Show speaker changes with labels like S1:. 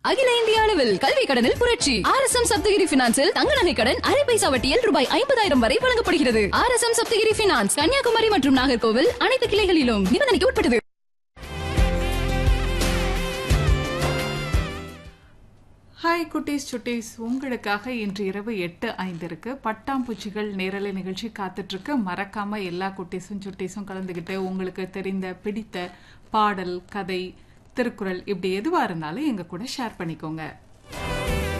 S1: அகில இந்திய அளவில் கல்வி கடனில் புரட்சி ஆர் எஸ் எம் சப்தகிரி பினான்சில் தங்க நகை கடன் அரை பைசா வட்டியில் ரூபாய் ஐம்பதாயிரம் வரை வழங்கப்படுகிறது R S M Saptagiri finance Kanyakumari மற்றும் நாகர்கோவில் அனைத்து கிளைகளிலும் நிபந்தனைக்கு உட்பட்டது
S2: ஹாய் குட்டீஸ் சுட்டீஸ் உங்களுக்காக இன்று இரவு எட்டு ஐந்திற்கு பட்டாம்பூச்சிகள் நேரலை நிகழ்ச்சி காத்துட்டு இருக்கு மறக்காம எல்லா குட்டீஸும் சுட்டீஸும் கலந்துக்கிட்டு உங்களுக்கு தெரிந்த பிடித்த பாடல் கதை திருக்குறள் இப்படி எதுவா இருந்தாலும் எங்க கூட ஷேர் பண்ணிக்கோங்க